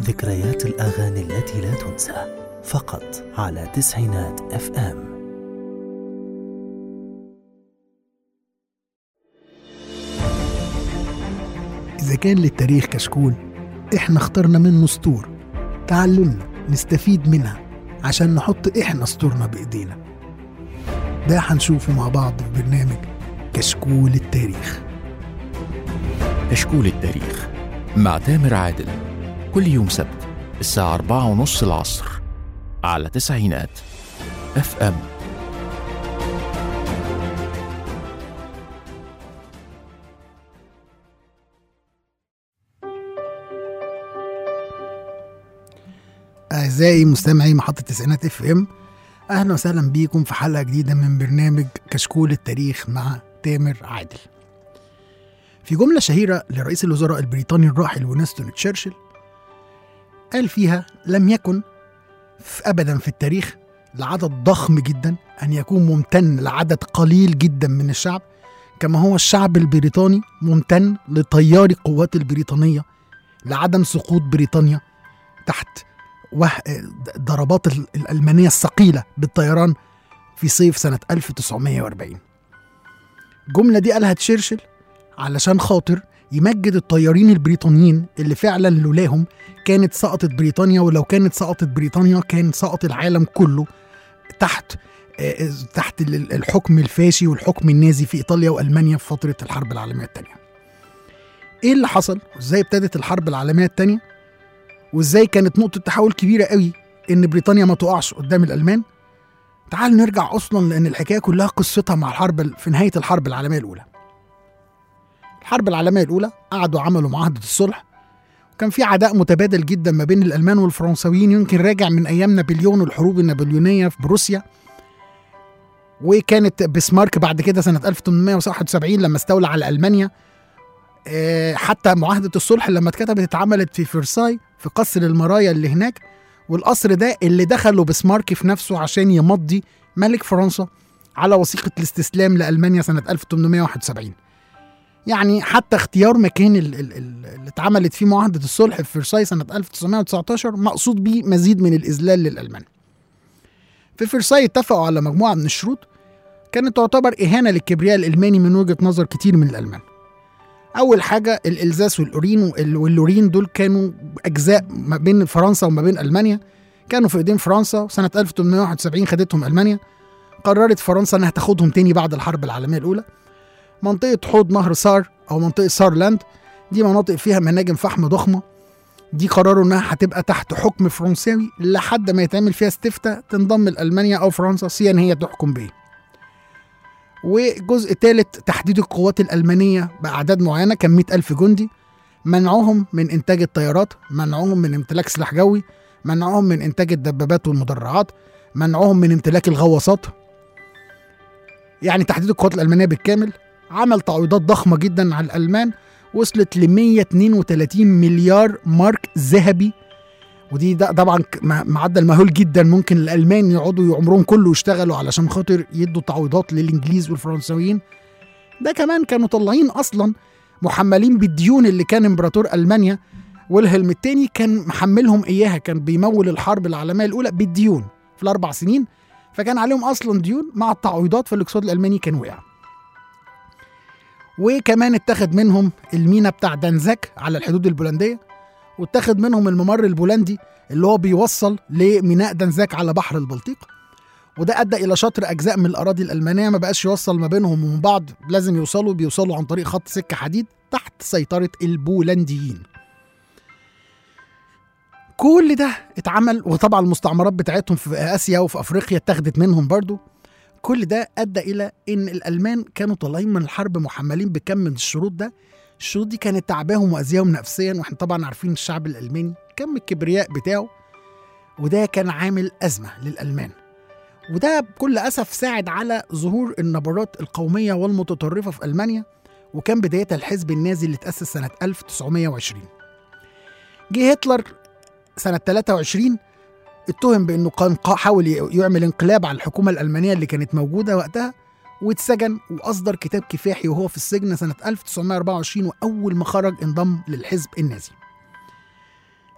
ذكريات الأغاني التي لا تنسى فقط على تسعينات اف ام إذا كان للتاريخ كشكول إحنا اخترنا منه سطور تعلمنا نستفيد منها عشان نحط إحنا سطورنا بإيدينا ده هنشوفه مع بعض في برنامج كشكول التاريخ كشكول التاريخ مع تامر عادل كل يوم سبت الساعة أربعة ونص العصر على تسعينات اف ام أعزائي مستمعي محطة تسعينات اف ام أهلا وسهلا بيكم في حلقة جديدة من برنامج كشكول التاريخ مع تامر عادل في جملة شهيرة لرئيس الوزراء البريطاني الراحل وينستون تشرشل قال فيها لم يكن في أبدا في التاريخ لعدد ضخم جدا أن يكون ممتن لعدد قليل جدا من الشعب كما هو الشعب البريطاني ممتن لطيار القوات البريطانية لعدم سقوط بريطانيا تحت وه... ضربات ال- الألمانية الثقيلة بالطيران في صيف سنة 1940 الجملة دي قالها تشرشل علشان خاطر يمجد الطيارين البريطانيين اللي فعلا لولاهم كانت سقطت بريطانيا ولو كانت سقطت بريطانيا كان سقط العالم كله تحت آه، تحت ال- ال- الحكم الفاشي والحكم النازي في ايطاليا والمانيا في فتره الحرب العالميه الثانيه. ايه اللي حصل؟ وازاي ابتدت الحرب العالميه الثانيه؟ وازاي كانت نقطه تحول كبيره قوي ان بريطانيا ما تقعش قدام الالمان؟ تعال نرجع اصلا لان الحكايه كلها قصتها مع الحرب ال- في نهايه الحرب العالميه الاولى. الحرب العالميه الاولى قعدوا عملوا معاهده الصلح وكان في عداء متبادل جدا ما بين الالمان والفرنساويين يمكن راجع من ايام نابليون والحروب النابليونيه في بروسيا وكانت بسمارك بعد كده سنه 1871 لما استولى على المانيا آه، حتى معاهده الصلح لما اتكتبت اتعملت في فرساي في قصر المرايا اللي هناك والقصر ده اللي دخله بسمارك في نفسه عشان يمضي ملك فرنسا على وثيقه الاستسلام لالمانيا سنه 1871 يعني حتى اختيار مكان ال- ال- ال- اللي اتعملت فيه معاهده الصلح في فرساي سنه 1919 مقصود بيه مزيد من الاذلال للالمان. في فرساي اتفقوا على مجموعه من الشروط كانت تعتبر اهانه للكبرياء الالماني من وجهه نظر كتير من الالمان. اول حاجه الالزاس والاورين وال- واللورين دول كانوا اجزاء ما بين فرنسا وما بين المانيا كانوا في ايدين فرنسا سنه 1871 خدتهم المانيا قررت فرنسا انها تاخدهم تاني بعد الحرب العالميه الاولى منطقة حوض نهر سار أو منطقة سارلاند دي مناطق فيها مناجم فحم ضخمة دي قرروا إنها هتبقى تحت حكم فرنساوي لحد ما يتعمل فيها استفتاء تنضم لألمانيا أو فرنسا سيان هي تحكم بإيه. وجزء ثالث تحديد القوات الألمانية بأعداد معينة كان 100 ألف جندي منعهم من إنتاج الطيارات منعهم من امتلاك سلاح جوي منعهم من إنتاج الدبابات والمدرعات منعهم من امتلاك الغواصات يعني تحديد القوات الألمانية بالكامل عمل تعويضات ضخمة جدا على الألمان وصلت ل 132 مليار مارك ذهبي ودي ده طبعا ك- م- معدل مهول جدا ممكن الألمان يقعدوا عمرهم كله يشتغلوا علشان خاطر يدوا تعويضات للإنجليز والفرنساويين ده كمان كانوا طالعين أصلا محملين بالديون اللي كان إمبراطور ألمانيا ويلهلم الثاني كان محملهم إياها كان بيمول الحرب العالمية الأولى بالديون في الأربع سنين فكان عليهم أصلا ديون مع التعويضات فالاقتصاد الألماني كان وقع وكمان اتخذ منهم المينا بتاع دانزاك على الحدود البولنديه واتخذ منهم الممر البولندي اللي هو بيوصل لميناء دانزاك على بحر البلطيق وده ادى الى شطر اجزاء من الاراضي الالمانيه ما بقاش يوصل ما بينهم ومن بعض لازم يوصلوا بيوصلوا عن طريق خط سكه حديد تحت سيطره البولنديين كل ده اتعمل وطبعا المستعمرات بتاعتهم في اسيا وفي افريقيا اتخذت منهم برضو كل ده ادى الى ان الالمان كانوا طالعين من الحرب محملين بكم من الشروط ده الشروط دي كانت تعباهم واذياهم نفسيا واحنا طبعا عارفين الشعب الالماني كم الكبرياء بتاعه وده كان عامل ازمه للالمان وده بكل اسف ساعد على ظهور النبرات القوميه والمتطرفه في المانيا وكان بدايتها الحزب النازي اللي تاسس سنه 1920 جه هتلر سنه 23 اتهم بانه كان قا- حاول ي- يعمل انقلاب على الحكومه الالمانيه اللي كانت موجوده وقتها واتسجن واصدر كتاب كفاحي وهو في السجن سنه 1924 واول ما خرج انضم للحزب النازي.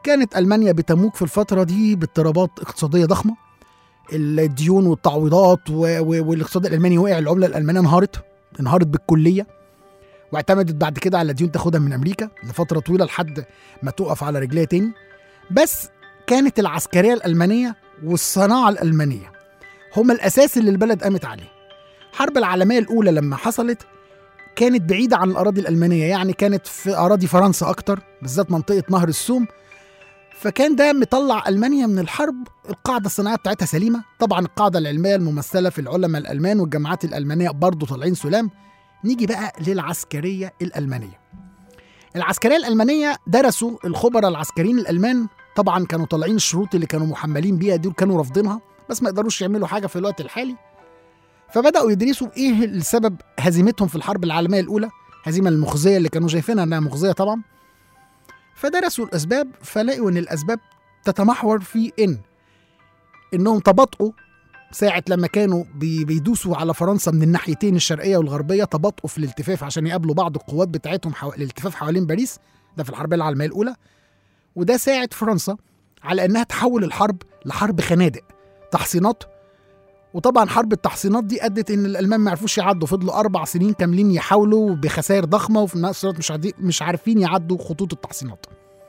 كانت ألمانيا بتموج في الفترة دي باضطرابات اقتصادية ضخمة الديون والتعويضات و- و- والاقتصاد الألماني وقع العملة الألمانية انهارت انهارت بالكلية واعتمدت بعد كده على ديون تاخدها من أمريكا لفترة طويلة لحد ما تقف على رجليها تاني بس كانت العسكرية الألمانية والصناعة الألمانية هما الأساس اللي البلد قامت عليه الحرب العالمية الأولى لما حصلت كانت بعيدة عن الأراضي الألمانية يعني كانت في أراضي فرنسا أكتر بالذات منطقة نهر السوم فكان ده مطلع ألمانيا من الحرب القاعدة الصناعية بتاعتها سليمة طبعا القاعدة العلمية الممثلة في العلماء الألمان والجامعات الألمانية برضه طالعين سلام نيجي بقى للعسكرية الألمانية العسكرية الألمانية درسوا الخبراء العسكريين الألمان طبعا كانوا طالعين الشروط اللي كانوا محملين بيها دي وكانوا رافضينها بس ما يقدروش يعملوا حاجة في الوقت الحالي فبدأوا يدرسوا إيه السبب هزيمتهم في الحرب العالمية الأولى هزيمة المخزية اللي كانوا شايفينها إنها مخزية طبعا فدرسوا الأسباب فلقوا إن الأسباب تتمحور في إن إنهم تباطؤوا ساعة لما كانوا بي- بيدوسوا على فرنسا من الناحيتين الشرقية والغربية تباطؤوا في الالتفاف عشان يقابلوا بعض القوات بتاعتهم حو... الالتفاف حوالين باريس ده في الحرب العالمية الأولى وده ساعد فرنسا على إنها تحول الحرب لحرب خنادق تحصينات وطبعا حرب التحصينات دي ادت ان الالمان ما عرفوش يعدوا فضلوا اربع سنين كاملين يحاولوا بخسائر ضخمه وفي نفس الوقت مش عادي- مش عارفين يعدوا خطوط التحصينات.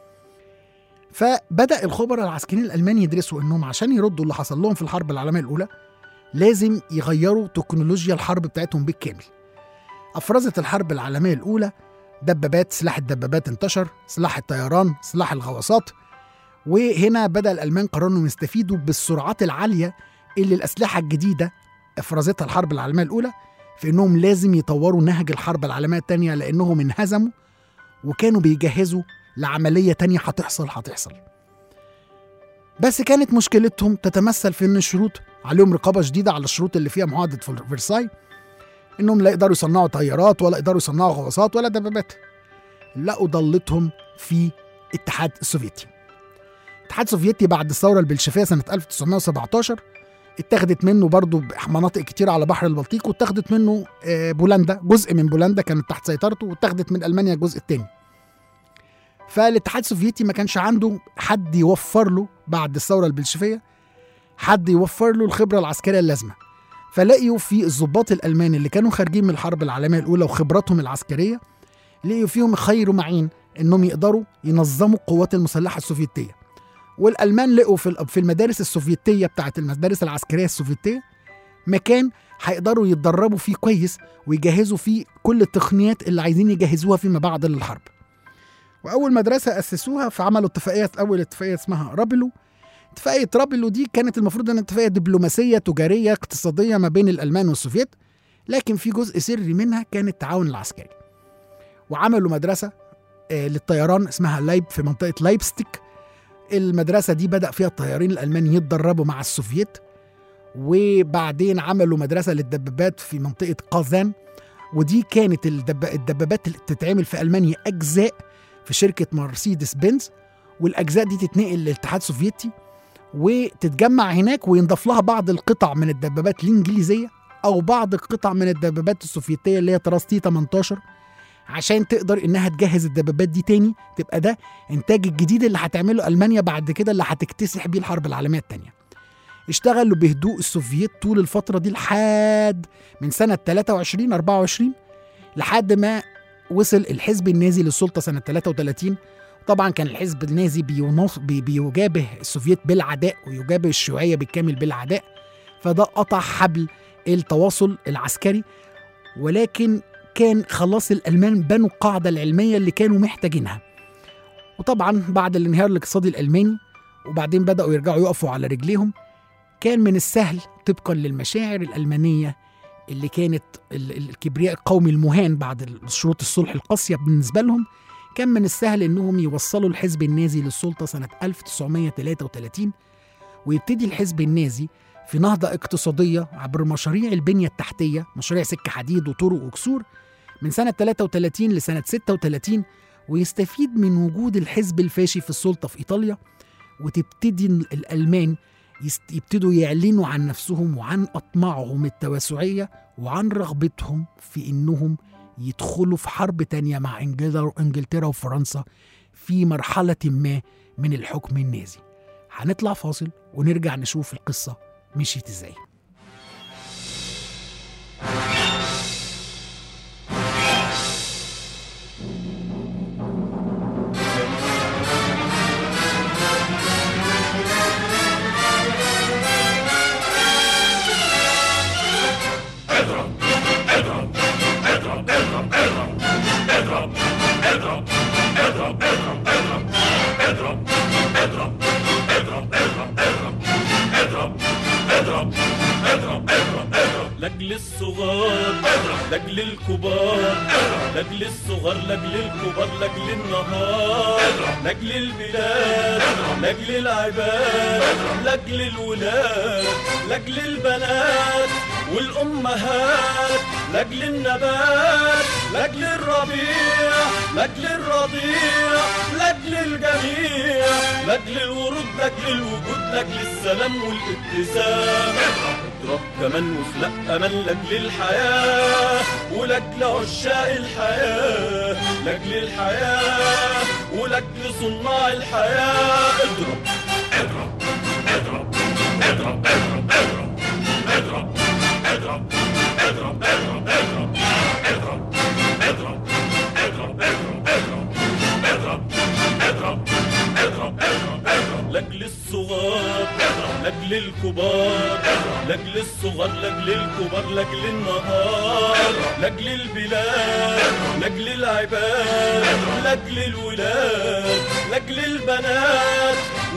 فبدا الخبراء العسكريين الالمان يدرسوا انهم عشان يردوا اللي حصل لهم في الحرب العالميه الاولى لازم يغيروا تكنولوجيا الحرب بتاعتهم بالكامل. افرزت الحرب العالميه الاولى دبابات سلاح الدبابات انتشر سلاح الطيران سلاح الغواصات وهنا بدا الالمان قرروا انهم يستفيدوا بالسرعات العاليه اللي الاسلحه الجديده افرزتها الحرب العالميه الاولى في انهم لازم يطوروا نهج الحرب العالميه الثانيه لانهم انهزموا وكانوا بيجهزوا لعمليه تانية هتحصل هتحصل بس كانت مشكلتهم تتمثل في ان الشروط عليهم رقابه شديده على الشروط اللي فيها معاهده فر- فرساي انهم لا يقدروا يصنعوا طيارات ولا يقدروا يصنعوا غواصات ولا دبابات لقوا ضلتهم في الاتحاد السوفيتي الاتحاد السوفيتي بعد الثوره البلشفيه سنه 1917 اتاخدت منه برضو مناطق كتير على بحر البلطيق واتاخدت منه آه، بولندا جزء من بولندا كانت تحت سيطرته واتاخدت من المانيا الجزء الثاني فالاتحاد السوفيتي ما كانش عنده حد يوفر له بعد الثوره البلشفيه حد يوفر له الخبره العسكريه اللازمه فلقيوا في الضباط الالمان اللي كانوا خارجين من الحرب العالميه الاولى وخبراتهم العسكريه لقيوا فيهم خير معين انهم يقدروا ينظموا القوات المسلحه السوفيتيه والالمان لقوا في في المدارس السوفيتيه بتاعت المدارس العسكريه السوفيتيه مكان هيقدروا يتدربوا فيه كويس ويجهزوا فيه كل التقنيات اللي عايزين يجهزوها فيما بعد للحرب واول مدرسه اسسوها فعملوا اتفاقيه اول اتفاقيه اسمها رابلو اتفاقيه رابلو دي كانت المفروض انها اتفاقيه دبلوماسيه تجاريه اقتصاديه ما بين الالمان والسوفيت لكن في جزء سري منها كان التعاون العسكري وعملوا مدرسه آه، للطيران اسمها لايب في منطقه لايبستيك المدرسة دي بدأ فيها الطيارين الألمان يتدربوا مع السوفييت وبعدين عملوا مدرسة للدبابات في منطقة قازان ودي كانت الدب... الدبابات اللي بتتعمل في ألمانيا أجزاء في شركة مرسيدس بنز والأجزاء دي تتنقل للاتحاد السوفيتي وتتجمع هناك وينضاف لها بعض القطع من الدبابات الإنجليزية أو بعض القطع من الدبابات السوفيتية اللي هي طراز تي 18 عشان تقدر انها تجهز الدبابات دي تاني تبقى ده انتاج الجديد اللي هتعمله المانيا بعد كده اللي هتكتسح بيه الحرب العالميه الثانيه اشتغلوا بهدوء السوفييت طول الفتره دي لحد من سنه 23 24 لحد ما وصل الحزب النازي للسلطه سنه 33 طبعا كان الحزب النازي بيناص بي بيجابه السوفييت بالعداء ويجابه الشيوعيه بالكامل بالعداء فده قطع حبل التواصل العسكري ولكن كان خلاص الالمان بنوا القاعده العلميه اللي كانوا محتاجينها وطبعا بعد الانهيار الاقتصادي الالماني وبعدين بداوا يرجعوا يقفوا على رجليهم كان من السهل طبقا للمشاعر الالمانيه اللي كانت ال- ال- الكبرياء القومي المهان بعد شروط الصلح القاسيه بالنسبه لهم كان من السهل انهم يوصلوا الحزب النازي للسلطه سنه 1933 ويبتدي الحزب النازي في نهضة اقتصادية عبر مشاريع البنية التحتية مشاريع سكة حديد وطرق وكسور من سنة 33 لسنة 36 ويستفيد من وجود الحزب الفاشي في السلطة في إيطاليا وتبتدي الألمان يست- يبتدوا يعلنوا عن نفسهم وعن أطماعهم التوسعية وعن رغبتهم في إنهم يدخلوا في حرب تانية مع إنجلترا إنجلترا وفرنسا في مرحلة ما من الحكم النازي هنطلع فاصل ونرجع نشوف القصة مشيت ازاي لاجل الصغار لاجل الكبار لاجل الصغار لاجل الكبار لاجل النهار لاجل البلاد لاجل العباد لاجل الولاد لاجل البنات والامهات لاجل النبات لاجل الربيع لاجل الرضيع لاجل الجميع لاجل الورود لاجل الوجود لاجل السلام والابتسام اضرب كمان وخلق امل لاجل الحياه ولاجل عشاق الحياه لاجل الحياه ولاجل صناع الحياه اضرب اضرب اضرب اضرب اضرب اضرب اضرب اضرب اضرب اضرب اضرب اضرب اضرب اضرب اضرب اضرب اضرب اضرب اضرب لاجل الصغار لاجل الكبار لاجل الصغار لاجل الكبار لاجل النهار لاجل البلاد لاجل العباد لاجل الولاد لاجل البنات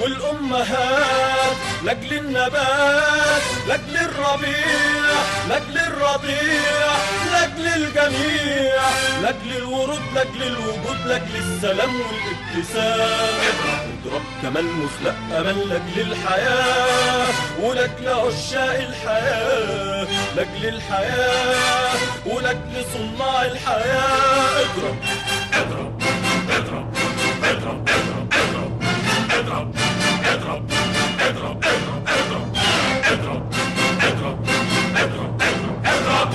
والامهات لاجل النبات لاجل الربيع لاجل الرضيع لاجل الجميع لاجل الورود لاجل الوجود لاجل السلام والابتسام اضرب كمان مخلق امل لاجل الحياه ولاجل عشاق الحياه لاجل الحياه ولاجل صناع الحياه اضرب اضرب اضرب اضرب اضرب اضرب اضرب اضرب اضرب اضرب اضرب اضرب اضرب اضرب اضرب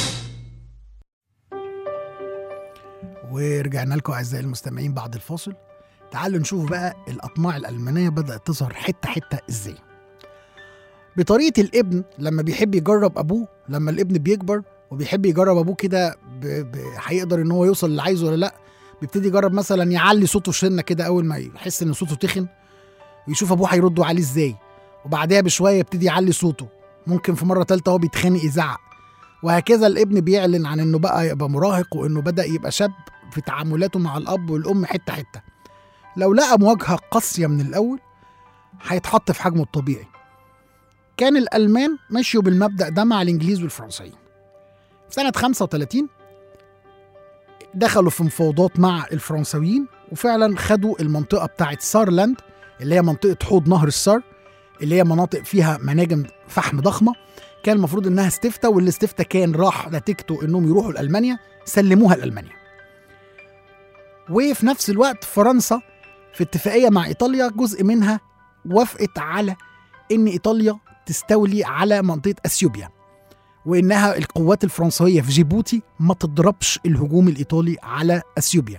ورجعنا لكم اعزائي المستمعين بعد الفاصل تعالوا نشوف بقى الاطماع الالمانيه بدات تظهر حته حته ازاي بطريقه الابن لما بيحب يجرب ابوه لما الابن بيكبر وبيحب يجرب ابوه كده ب- ب- هيقدر ان هو يوصل اللي عايزه ولا لا بيبتدي يجرب مثلا يعلي صوته سنه كده اول ما يحس ان صوته تخن ويشوف ابوه هيردوا عليه ازاي وبعدها بشويه يبتدي يعلي صوته ممكن في مره ثالثه هو بيتخانق يزعق وهكذا الابن بيعلن عن انه بقى يبقى مراهق وانه بدا يبقى شاب في تعاملاته مع الاب والام حته حته لو لقى مواجهه قاسيه من الاول هيتحط في حجمه الطبيعي كان الالمان مشيوا بالمبدا ده مع الانجليز والفرنسيين سنه 35 دخلوا في مفاوضات مع الفرنساويين وفعلا خدوا المنطقه بتاعت سارلاند اللي هي منطقه حوض نهر السار اللي هي مناطق فيها مناجم فحم ضخمه كان المفروض انها استفتاء والاستفتاء كان راح نتيجته انهم يروحوا لالمانيا سلموها لالمانيا وفي نفس الوقت فرنسا في اتفاقيه مع ايطاليا جزء منها وافقت على ان ايطاليا تستولي على منطقه اثيوبيا وانها القوات الفرنسويه في جيبوتي ما تضربش الهجوم الايطالي على اثيوبيا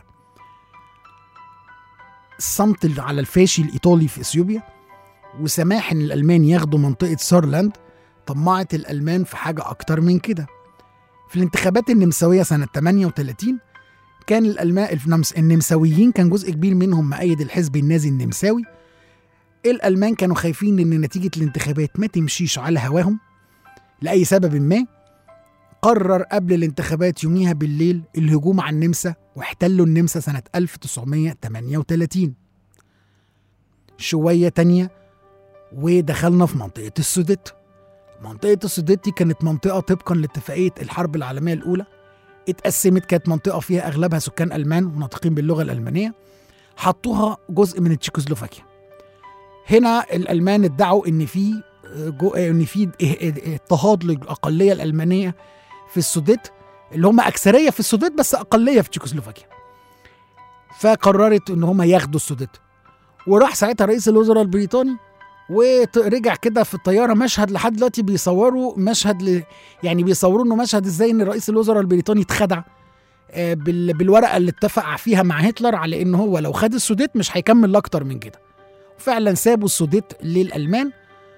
الصمت اللي على الفاشي الايطالي في اثيوبيا وسماح ان الالمان ياخدوا منطقه سارلاند طمعت الالمان في حاجه اكتر من كده في الانتخابات النمساويه سنه 38 كان الالمان النمس- النمساويين كان جزء كبير منهم مؤيد الحزب النازي النمساوي الالمان كانوا خايفين ان نتيجه الانتخابات ما تمشيش على هواهم لاي سبب ما قرر قبل الانتخابات يوميها بالليل الهجوم على النمسا واحتلوا النمسا سنة 1938 شوية تانية ودخلنا في منطقة السوديت منطقة السوديت دي كانت منطقة طبقا لاتفاقية الحرب العالمية الأولى اتقسمت كانت منطقة فيها أغلبها سكان ألمان وناطقين باللغة الألمانية حطوها جزء من تشيكوسلوفاكيا هنا الألمان ادعوا إن في جو إن في اضطهاد للأقلية الألمانية في السوديت اللي هم أكثرية في السوديت بس أقلية في تشيكوسلوفاكيا فقررت إن هم ياخدوا السوديت وراح ساعتها رئيس الوزراء البريطاني ورجع كده في الطياره مشهد لحد دلوقتي بيصوروا مشهد ل... يعني بيصوروا انه مشهد ازاي ان رئيس الوزراء البريطاني اتخدع آه، بال- بالورقه اللي اتفق فيها مع هتلر على ان هو لو خد السوديت مش هيكمل اكتر من كده فعلا سابوا السوديت للالمان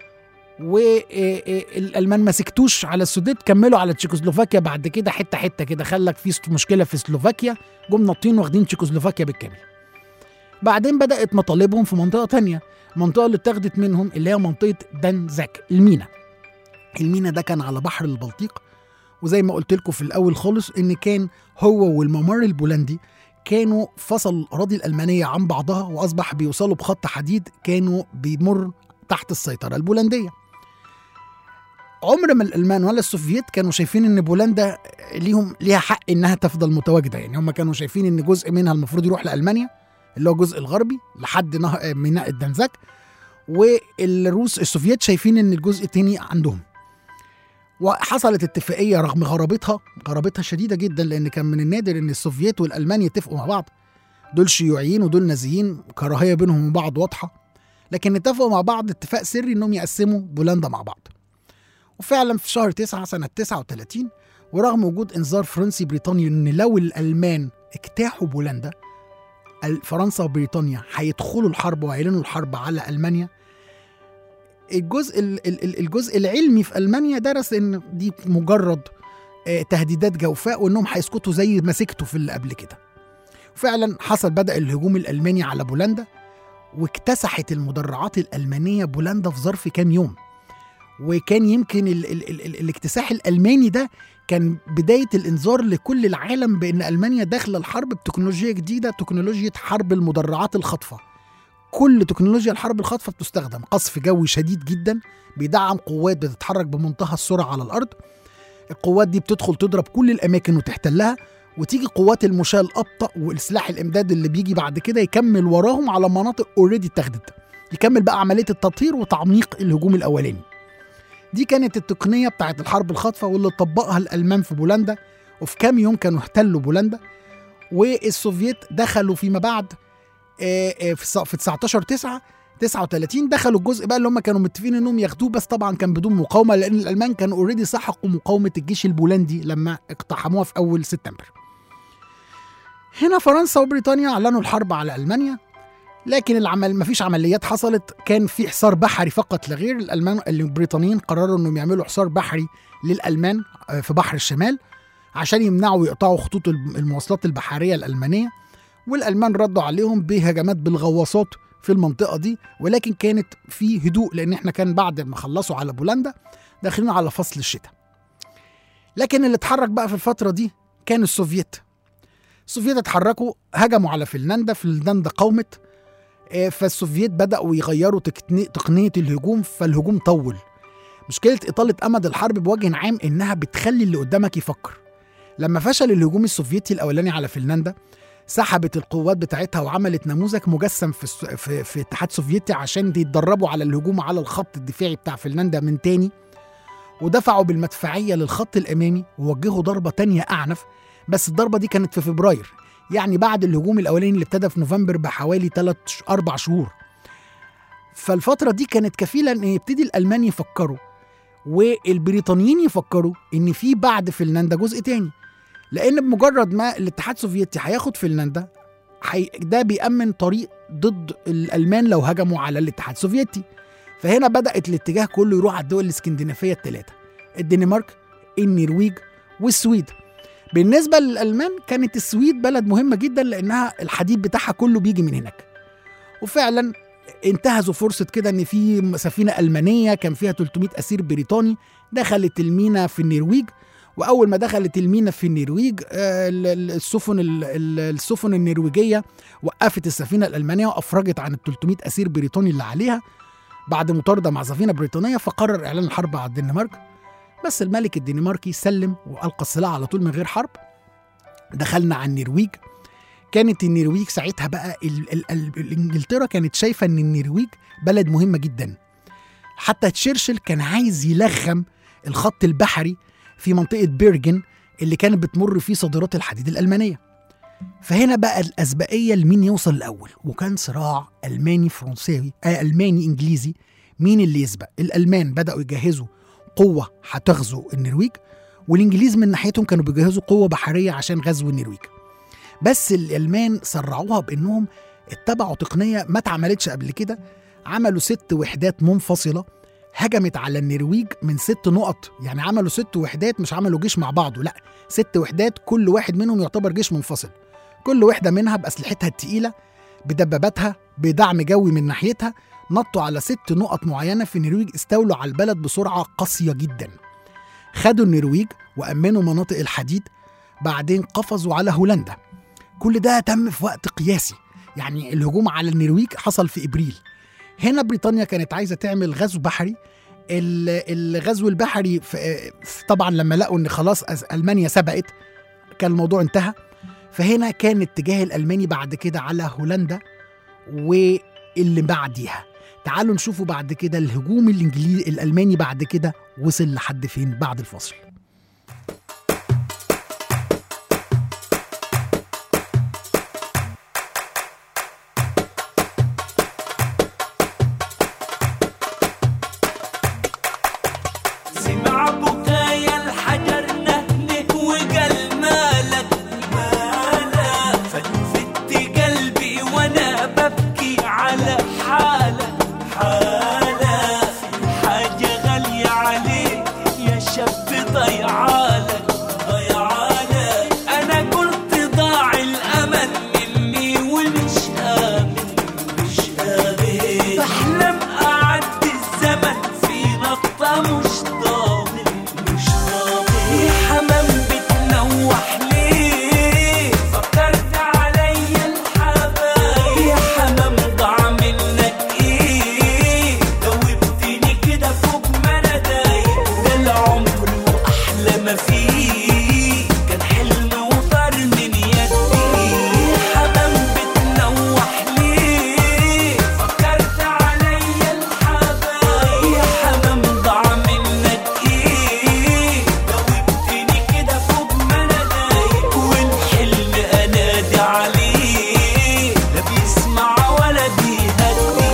والالمان ما سكتوش على السوديت كملوا على تشيكوسلوفاكيا بعد كده حته حته كده خلك في ست- مشكله في سلوفاكيا جم ناطين واخدين تشيكوسلوفاكيا بالكامل بعدين بدات مطالبهم في منطقه تانية المنطقه اللي اتاخدت منهم اللي هي منطقه دانزاك المينا المينا ده كان على بحر البلطيق وزي ما قلت لكم في الاول خالص ان كان هو والممر البولندي كانوا فصلوا الاراضي الالمانيه عن بعضها واصبح بيوصلوا بخط حديد كانوا بيمر تحت السيطره البولنديه عمر ما الالمان ولا السوفييت كانوا شايفين ان بولندا ليهم ليها حق انها تفضل متواجده يعني هم كانوا شايفين ان جزء منها المفروض يروح لالمانيا اللي هو الجزء الغربي لحد نهر ميناء الدنزاك والروس السوفييت شايفين ان الجزء التاني عندهم وحصلت اتفاقيه رغم غرابتها غرابتها شديده جدا لان كان من النادر ان السوفييت والالمان يتفقوا مع بعض دول شيوعيين ودول نازيين كراهيه بينهم وبين بعض واضحه لكن اتفقوا مع بعض اتفاق سري انهم يقسموا بولندا مع بعض وفعلا في شهر 9 سنه 39 ورغم وجود انذار فرنسي بريطاني ان لو الالمان اجتاحوا بولندا ال- فرنسا وبريطانيا هيدخلوا الحرب وهيعلنوا الحرب على المانيا الجزء ال- ال- ال- الجزء العلمي في المانيا درس ان دي مجرد آه، تهديدات جوفاء وانهم هيسكتوا زي ما سكتوا في اللي قبل كده فعلا حصل بدا الهجوم الالماني على بولندا واكتسحت المدرعات الالمانيه بولندا في ظرف كام يوم وكان يمكن ال ال ال ال الاكتساح الالماني ده كان بدايه الانذار لكل العالم بان المانيا داخله الحرب بتكنولوجيا جديده تكنولوجيا حرب المدرعات الخاطفه كل تكنولوجيا الحرب الخاطفه بتستخدم قصف جوي شديد جدا بيدعم قوات بتتحرك بمنتهى السرعه على الارض القوات دي بتدخل تضرب كل الاماكن وتحتلها وتيجي قوات المشاة الأبطأ والسلاح الإمداد اللي بيجي بعد كده يكمل وراهم على مناطق اوريدي اتاخدت يكمل بقى عملية التطهير وتعميق الهجوم الأولاني دي كانت التقنية بتاعت الحرب الخاطفة واللي طبقها الألمان في بولندا وفي كام يوم كانوا احتلوا بولندا والسوفييت دخلوا فيما بعد آه، آه، في الس- في 19 9 39 دخلوا الجزء بقى اللي هم كانوا متفقين انهم ياخدوه بس طبعا كان بدون مقاومه لان الالمان كانوا اوريدي سحقوا مقاومه الجيش البولندي لما اقتحموها في اول سبتمبر. هنا فرنسا وبريطانيا اعلنوا الحرب على المانيا لكن العمل مفيش عمليات حصلت كان في حصار بحري فقط لا غير الالمان البريطانيين قرروا انهم يعملوا حصار بحري للالمان آه، في بحر الشمال عشان يمنعوا يقطعوا خطوط الم- المواصلات البحريه الالمانيه والالمان ردوا عليهم بهجمات بالغواصات في المنطقه دي ولكن كانت في هدوء لان احنا كان بعد ما خلصوا على بولندا داخلين على فصل الشتاء لكن اللي اتحرك بقى في الفتره دي كان السوفييت السوفييت اتحركوا هجموا على فنلندا فنلندا قاومت آه، فالسوفييت بدأوا يغيروا تكني- تقنية الهجوم فالهجوم طول مشكلة إطالة أمد الحرب بوجه عام إنها بتخلي اللي قدامك يفكر لما فشل الهجوم السوفيتي الأولاني على فنلندا سحبت القوات بتاعتها وعملت نموذج مجسم في الس- في, في اتحاد سوفيتي عشان يتدربوا على الهجوم على الخط الدفاعي بتاع فنلندا من تاني ودفعوا بالمدفعية للخط الأمامي ووجهوا ضربة تانية أعنف بس الضربة دي كانت في فبراير يعني بعد الهجوم الأولاني اللي ابتدى في نوفمبر بحوالي 3 أربع شهور فالفترة دي كانت كفيلة إن يبتدي الألمان يفكروا والبريطانيين يفكروا إن في بعد فنلندا جزء تاني لأن بمجرد ما الاتحاد السوفيتي هياخد فنلندا حي... ده بيأمن طريق ضد الألمان لو هجموا على الاتحاد السوفيتي فهنا بدأت الاتجاه كله يروح على الدول الاسكندنافية الثلاثة الدنمارك النرويج والسويد بالنسبة للألمان كانت السويد بلد مهمة جدا لأنها الحديد بتاعها كله بيجي من هناك وفعلا انتهزوا فرصة كده إن في سفينة ألمانية كان فيها 300 أسير بريطاني دخلت المينا في النرويج وأول ما دخلت المينا في النرويج آه، ال- ال- السفن ال- ال- السفن النرويجية وقفت السفينة الألمانية وأفرجت عن ال 300 أسير بريطاني اللي عليها بعد مطاردة مع سفينة بريطانية فقرر إعلان الحرب على الدنمارك بس الملك الدنماركي سلم وألقى السلاح على طول من غير حرب دخلنا على النرويج كانت النرويج ساعتها بقى ال ال ال الانجلترا كانت شايفه ان النرويج بلد مهمه جدا حتى تشرشل كان عايز يلغم الخط البحري في منطقه بيرجن اللي كانت بتمر فيه صادرات الحديد الالمانيه فهنا بقى الاسبقيه لمين يوصل الاول وكان صراع الماني فرنساوي آه الماني انجليزي مين اللي يسبق الالمان بداوا يجهزوا قوه هتغزو النرويج والإنجليز من ناحيتهم كانوا بيجهزوا قوة بحرية عشان غزو النرويج بس الألمان سرعوها بإنهم اتبعوا تقنية ما اتعملتش قبل كده عملوا ست وحدات منفصلة هجمت على النرويج من ست نقط يعني عملوا ست وحدات مش عملوا جيش مع بعضه لا ست وحدات كل واحد منهم يعتبر جيش منفصل كل وحدة منها بأسلحتها التقيلة بدباباتها بدعم جوي من ناحيتها نطوا على ست نقط معينة في النرويج استولوا على البلد بسرعة قاسية جدا خدوا النرويج وأمنوا مناطق الحديد بعدين قفزوا على هولندا كل ده تم في وقت قياسي يعني الهجوم على النرويج حصل في إبريل هنا بريطانيا كانت عايزة تعمل غزو بحري ال- الغزو البحري في في- طبعا لما لقوا ان خلاص أز- المانيا سبقت كان الموضوع انتهى فهنا كان اتجاه الالماني بعد كده على هولندا واللي بعديها تعالوا نشوفوا بعد كده الهجوم الانجليزي الالماني بعد كده وصل لحد فين بعد الفصل سمع بكايا الحجر نهنه وقال مالك مالك فلفت قلبي وانا ببكي على حالك حالك في حاجة غالية عليك يا شاب ضيعالك ضيعالك انا قلت ضاع الامل مني ومش امن مش قابل بحلم أعدي الزمن في نقطة مش ضامن مش ضامن يا حمام بتنوح ليه فكرت عليا الحبايب يا حمام ضاع منك ايه دوبتني كده فوق ما انا دايب ده العمر واحلى ما فيه كان حلم وطار من يدي يا حمام بتنوح ليه فكرت عليا الحبايب يا حمام ضاع منك ايه دوبتني كده فوق ما انا دايب والحلم انادي عليه لا بيسمع ولا بيهدي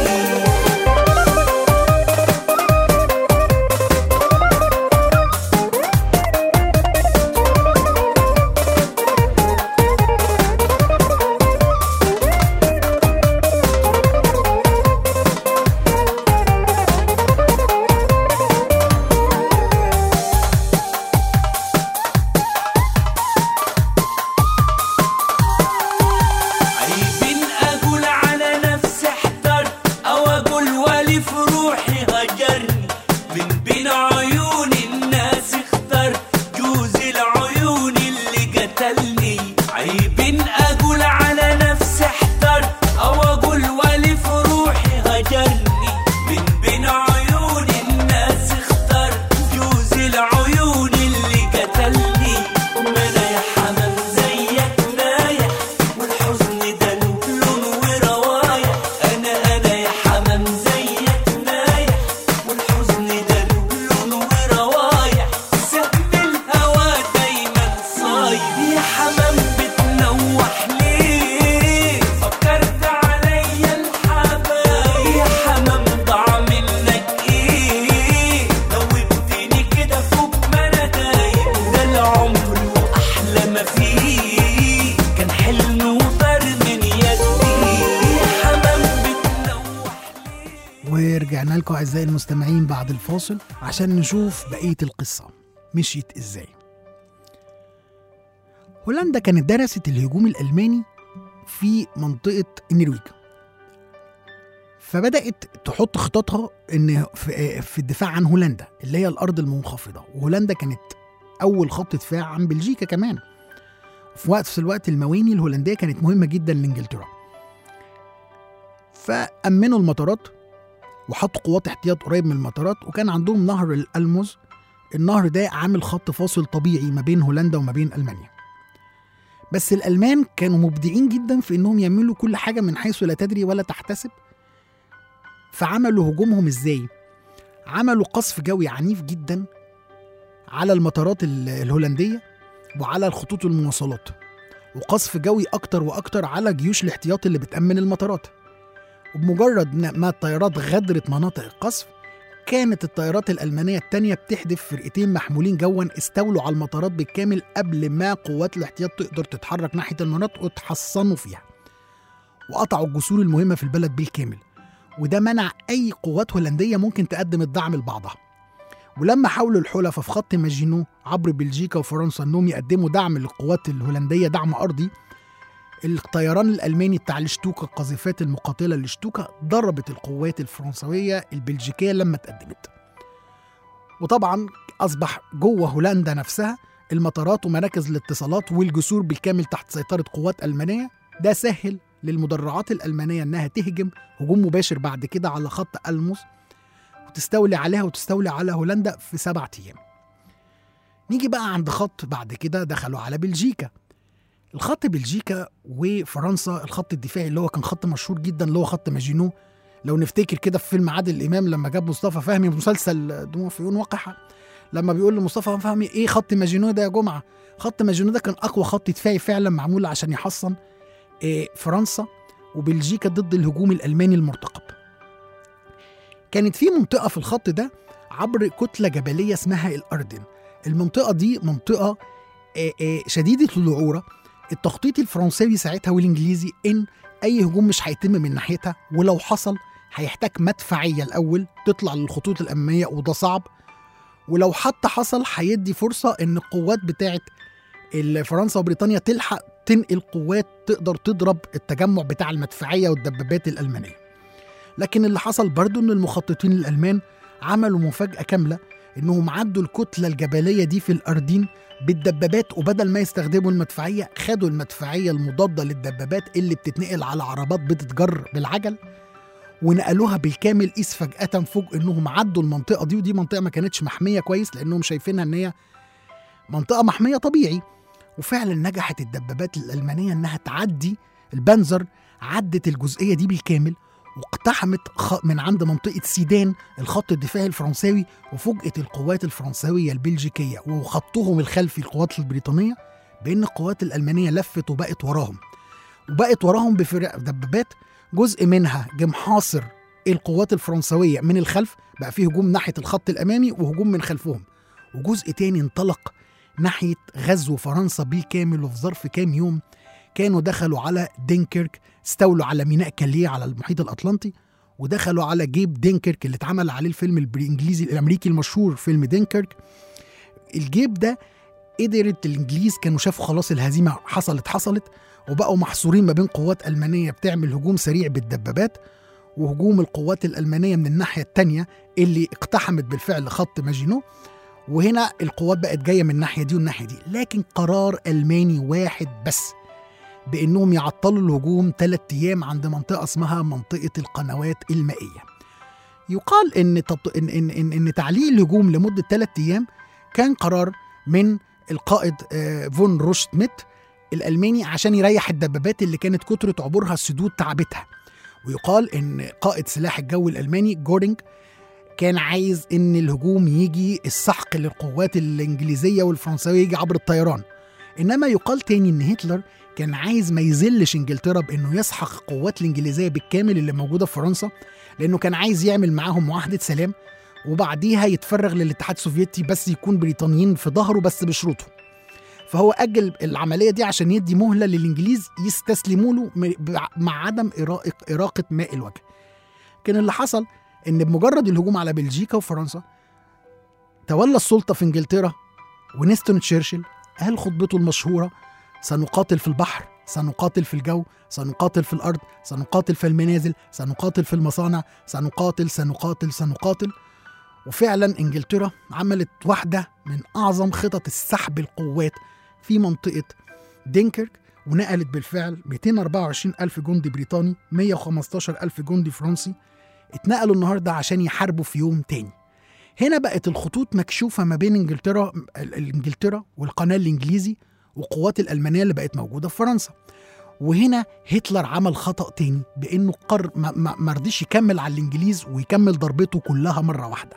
عيب اقول على نفسي احترت او اقول ولي في روحي هجرني من بين عيون الناس اخترت جوز العيون اللي قتلني عيب اقول على نفسي احترت او اقول ولي في روحي هجرني من بين عيون الناس اخترت جوز العيون اللي قتلني ما انا يا حمام زيك نايح والحزن ده له لون وروايح انا انا يا حمام زيك نايح والحزن ده له لون وروايح سهم الهوى دايما صايد يا حمام بتنوح ليه فكرت عليا الحبايب يا حمام ضاع منك ايه دوبتني كده فوق ما انا دايب ده العمر واحلى ما فيه كان حلم وطار من يدي يا حمام بتنوح ليه ورجعنا لكم اعزائي المستمعين بعد الفاصل عشان نشوف بقيه القصه مشيت ازاي هولندا كانت درست الهجوم الالماني في منطقه النرويج فبدات تحط خططها ان في في الدفاع عن هولندا اللي هي الارض المنخفضه وهولندا كانت اول خط دفاع عن بلجيكا كمان في وقت في الوقت المواني الهولنديه كانت مهمه جدا لانجلترا فامنوا المطارات وحطوا قوات احتياط قريب من المطارات وكان عندهم نهر الألموز النهر ده عامل خط فاصل طبيعي ما بين هولندا وما بين ألمانيا بس الألمان كانوا مبدعين جدا في إنهم يعملوا كل حاجة من حيث لا تدري ولا تحتسب فعملوا هجومهم إزاي؟ عملوا قصف جوي عنيف جدا على المطارات ال- الهولندية وعلى الخطوط المواصلات وقصف جوي أكتر وأكتر على جيوش الاحتياط اللي بتأمن المطارات وبمجرد ما الطيارات غادرت مناطق القصف كانت الطيارات الألمانية التانية بتحدف فرقتين محمولين جوا استولوا على المطارات بالكامل قبل ما قوات الاحتياط تقدر تتحرك ناحية المناطق وتحصنوا فيها وقطعوا الجسور المهمة في البلد بالكامل وده منع أي قوات هولندية ممكن تقدم الدعم لبعضها ولما حاولوا الحلفاء في خط ماجينو عبر بلجيكا وفرنسا انهم يقدموا دعم للقوات الهولنديه دعم ارضي الطيران الالماني بتاع الشتوكا القاذفات المقاتله للشتوكا ضربت القوات الفرنسويه البلجيكيه لما اتقدمت وطبعا اصبح جوه هولندا نفسها المطارات ومراكز الاتصالات والجسور بالكامل تحت سيطره قوات المانيه ده سهل للمدرعات الالمانيه انها تهجم هجوم مباشر بعد كده على خط الموس وتستولي عليها وتستولي على هولندا في سبعة أيام نيجي بقى عند خط بعد كده دخلوا على بلجيكا الخط بلجيكا وفرنسا الخط الدفاعي اللي هو كان خط مشهور جدا اللي هو خط ماجينو لو نفتكر كده في فيلم عادل امام لما جاب مصطفى فهمي في مسلسل دموع في عيون وقحه لما بيقول لمصطفى فهمي ايه خط ماجينو ده يا جمعه خط ماجينو ده كان اقوى خط دفاعي فعلا معمول عشان يحصن إيه فرنسا وبلجيكا ضد الهجوم الالماني المرتقب كانت في منطقة في الخط ده عبر كتلة جبلية اسمها الأردن المنطقة دي منطقة آه، آه، شديدة الوعورة التخطيط الفرنساوي ساعتها والإنجليزي إن أي هجوم مش هيتم من ناحيتها ولو حصل هيحتاج مدفعية الأول تطلع للخطوط الأمامية وده صعب ولو حتى حصل هيدي فرصة إن القوات بتاعت ال- فرنسا وبريطانيا تلحق تنقل قوات تقدر تضرب التجمع بتاع المدفعية والدبابات الألمانية لكن اللي حصل برضو ان المخططين الالمان عملوا مفاجاه كامله انهم عدوا الكتله الجبليه دي في الاردين بالدبابات وبدل ما يستخدموا المدفعيه خدوا المدفعيه المضاده للدبابات اللي بتتنقل على عربات بتتجر بالعجل ونقلوها بالكامل قيس فجاه فوق انهم عدوا المنطقه دي ودي منطقه ما كانتش محميه كويس لانهم شايفينها ان هي منطقه محميه طبيعي وفعلا نجحت الدبابات الالمانيه انها تعدي البنزر عدت الجزئيه دي بالكامل واقتحمت خ- من عند منطقة سيدان الخط الدفاعي الفرنساوي وفوجئت القوات الفرنساوية البلجيكية وخطهم الخلفي القوات البريطانية بأن القوات الألمانية لفت وبقت وراهم وبقت وراهم بفرق دبابات جزء منها جه محاصر القوات الفرنسوية من الخلف بقى فيه هجوم ناحية الخط الأمامي وهجوم من خلفهم وجزء تاني انطلق ناحية غزو فرنسا بالكامل وفي ظرف كام يوم كانوا دخلوا على دينكيرك استولوا على ميناء كاليه على المحيط الاطلنطي ودخلوا على جيب دينكيرك اللي اتعمل عليه الفيلم الانجليزي الامريكي المشهور فيلم دينكيرك الجيب ده قدرت الانجليز كانوا شافوا خلاص الهزيمه حصلت حصلت وبقوا محصورين ما بين قوات المانيه بتعمل هجوم سريع بالدبابات وهجوم القوات الالمانيه من الناحيه الثانيه اللي اقتحمت بالفعل خط ماجينو وهنا القوات بقت جايه من الناحيه دي والناحيه دي لكن قرار الماني واحد بس بانهم يعطلوا الهجوم ثلاث ايام عند منطقه اسمها منطقه القنوات المائيه. يقال ان تط... إن, إن, إن, ان تعليق الهجوم لمده ثلاث ايام كان قرار من القائد آه، فون روشتميت الالماني عشان يريح الدبابات اللي كانت كتره عبورها السدود تعبتها. ويقال ان قائد سلاح الجو الالماني جورينج كان عايز ان الهجوم يجي السحق للقوات الانجليزيه والفرنسويه يجي عبر الطيران. انما يقال تاني ان هتلر كان عايز ما يذلش انجلترا بانه يسحق القوات الانجليزيه بالكامل اللي موجوده في فرنسا لانه كان عايز يعمل معاهم معاهده سلام وبعديها يتفرغ للاتحاد السوفيتي بس يكون بريطانيين في ظهره بس بشروطه فهو اجل العمليه دي عشان يدي مهله للانجليز يستسلموا له م- بع- مع عدم إراق- اراقه ماء الوجه كان اللي حصل ان بمجرد الهجوم على بلجيكا وفرنسا تولى السلطه في انجلترا ونيستون تشرشل قال خطبته المشهوره سنقاتل في البحر سنقاتل في الجو سنقاتل في الارض سنقاتل في المنازل سنقاتل في المصانع سنقاتل سنقاتل سنقاتل وفعلا انجلترا عملت واحده من اعظم خطط السحب القوات في منطقه دينكيرك ونقلت بالفعل 224 ألف جندي بريطاني 115 ألف جندي فرنسي اتنقلوا النهارده عشان يحاربوا في يوم تاني هنا بقت الخطوط مكشوفة ما بين انجلترا ال- انجلترا والقناة الانجليزي وقوات الألمانية اللي بقت موجودة في فرنسا وهنا هتلر عمل خطأ تاني بأنه قر ما, ما, ما رضيش يكمل على الإنجليز ويكمل ضربته كلها مرة واحدة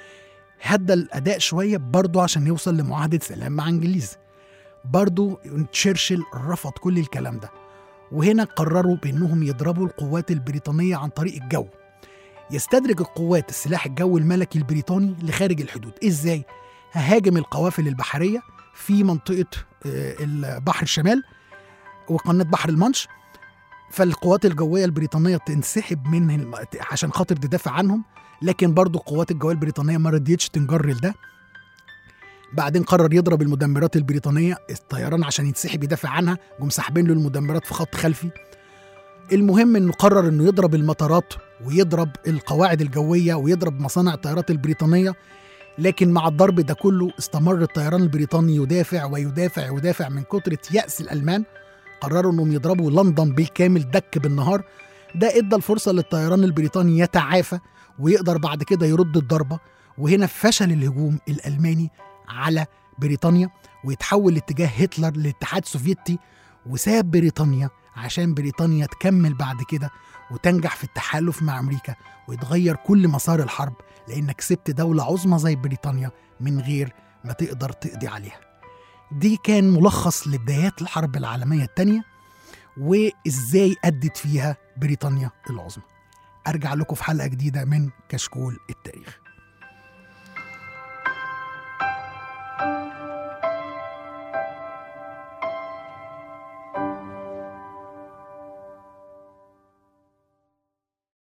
هدى الأداء شوية برضه عشان يوصل لمعاهدة سلام مع إنجليز برضه تشرشل رفض كل الكلام ده وهنا قرروا بأنهم يضربوا القوات البريطانية عن طريق الجو يستدرج القوات السلاح الجوي الملكي البريطاني لخارج الحدود ازاي ههاجم القوافل البحريه في منطقه آه، البحر الشمال وقناه بحر المانش فالقوات الجويه البريطانيه تنسحب من الم- عشان خاطر تدافع عنهم لكن برضو القوات الجويه البريطانيه ما رضيتش تنجر لده بعدين قرر يضرب المدمرات البريطانيه الطيران عشان يتسحب يدافع عنها جم ساحبين له المدمرات في خط خلفي المهم انه قرر انه يضرب المطارات ويضرب القواعد الجويه ويضرب مصانع الطيارات البريطانيه لكن مع الضرب ده كله استمر الطيران البريطاني يدافع ويدافع ويدافع من كترة يأس الألمان قرروا انهم يضربوا لندن بالكامل دك بالنهار ده ادى الفرصة للطيران البريطاني يتعافى ويقدر بعد كده يرد الضربة وهنا فشل الهجوم الألماني على بريطانيا ويتحول لاتجاه هتلر للاتحاد السوفيتي وساب بريطانيا عشان بريطانيا تكمل بعد كده وتنجح في التحالف مع أمريكا ويتغير كل مسار الحرب لأنك سبت دولة عظمى زي بريطانيا من غير ما تقدر تقضي عليها دي كان ملخص لبدايات الحرب العالمية الثانية وإزاي أدت فيها بريطانيا العظمى أرجع لكم في حلقة جديدة من كشكول التاريخ